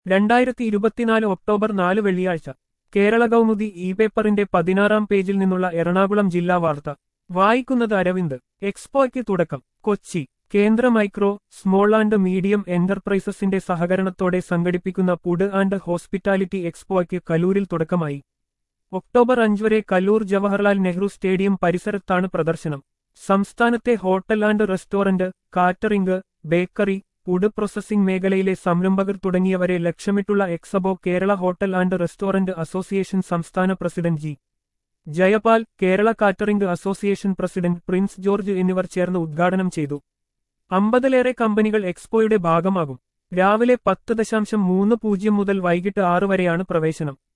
രണ്ടായിരത്തി ഇരുപത്തിനാല് ഒക്ടോബർ നാല് വെള്ളിയാഴ്ച കേരള കൗമുദി ഇ പേപ്പറിന്റെ പതിനാറാം പേജിൽ നിന്നുള്ള എറണാകുളം ജില്ലാ വാർത്ത വായിക്കുന്നത് അരവിന്ദ് എക്സ്പോയ്ക്ക് തുടക്കം കൊച്ചി കേന്ദ്ര മൈക്രോ സ്മോൾ ആൻഡ് മീഡിയം എന്റർപ്രൈസസിന്റെ സഹകരണത്തോടെ സംഘടിപ്പിക്കുന്ന ഫുഡ് ആൻഡ് ഹോസ്പിറ്റാലിറ്റി എക്സ്പോയ്ക്ക് കലൂരിൽ തുടക്കമായി ഒക്ടോബർ അഞ്ച് വരെ കല്ലൂർ ജവഹർലാൽ നെഹ്റു സ്റ്റേഡിയം പരിസരത്താണ് പ്രദർശനം സംസ്ഥാനത്തെ hotel and restaurant catering bakery food processing മേഖലയിലെ സംരംഭകർ തുടങ്ങിയവരെ ലക്ഷ്യമിട്ടുള്ള expo Kerala hotel and restaurant association സംസ്ഥാന president G Jayapal Kerala catering association president Prince George എന്നിവർ ചേർന്ന് ഉദ്ഘാടനം ചെയ്തു അമ്പതിലേറെ കമ്പനികൾ എക്സ്പോയുടെ ഭാഗമാകും രാവിലെ പത്ത് ദശാംശം മൂന്ന് പൂജ്യം മുതൽ വൈകിട്ട് ആറ് വരെയാണ് പ്രവേശനം